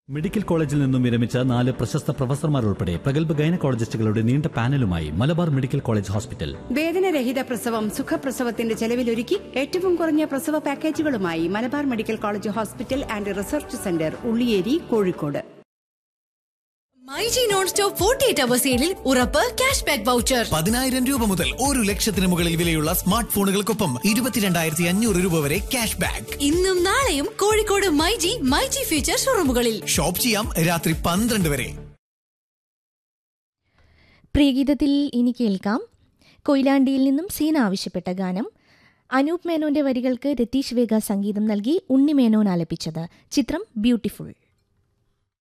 medical കോളേജിൽ നിന്നും വിരമിച്ച നാല് പ്രശസ്ത പ്രൊഫസർമാർ ഉൾപ്പെടെ പ്രഗത്ഭ ഗൈനക്കോളജിസ്റ്റുകളുടെ നീണ്ട പാനലുമായി മലബാർ മെഡിക്കൽ കോളേജ് ഹോസ്പിറ്റൽ വേദനരഹിത പ്രസവം സുഖപ്രസവത്തിന്റെ ചെലവിലൊരുക്കി ഏറ്റവും കുറഞ്ഞ പ്രസവ പാക്കേജുകളുമായി Malabar medical college hospital and research centre Ulliyeri Kozhikode myG non stop forty eight hour സെയിലിൽ ഉറപ്പ് ക്യാഷ് ബാക്ക് വൗച്ചർ പതിനായിരം രൂപ മുതൽ ഒരു ലക്ഷത്തിന് മുകളിൽ വിലയുള്ള സ്മാർട്ട് ഫോണുകൾക്കൊപ്പം ഇരുപത്തിരണ്ടായിരത്തി അഞ്ഞൂറ് രൂപ വരെ ക്യാഷ് ബാക്ക് ഇന്നും നാളെയും കോഴിക്കോട് മൈജി മൈജി ഫ്യൂച്ചർ ഷോറൂമുകളിൽ ഷോപ്പ് ചെയ്യാം രാത്രി പന്ത്രണ്ട് വരെ പ്രിയഗീതത്തിൽ ഇനി കേൾക്കാം കൊയിലാണ്ടിയിൽ നിന്നും സീന ആവശ്യപ്പെട്ട ഗാനം അനൂപ് മേനോന്റെ വരികൾക്ക് രതീഷ് വേഗ സംഗീതം നൽകി ഉണ്ണി മേനോൻ ആലപിച്ചത് ചിത്രം ബ്യൂട്ടിഫുൾ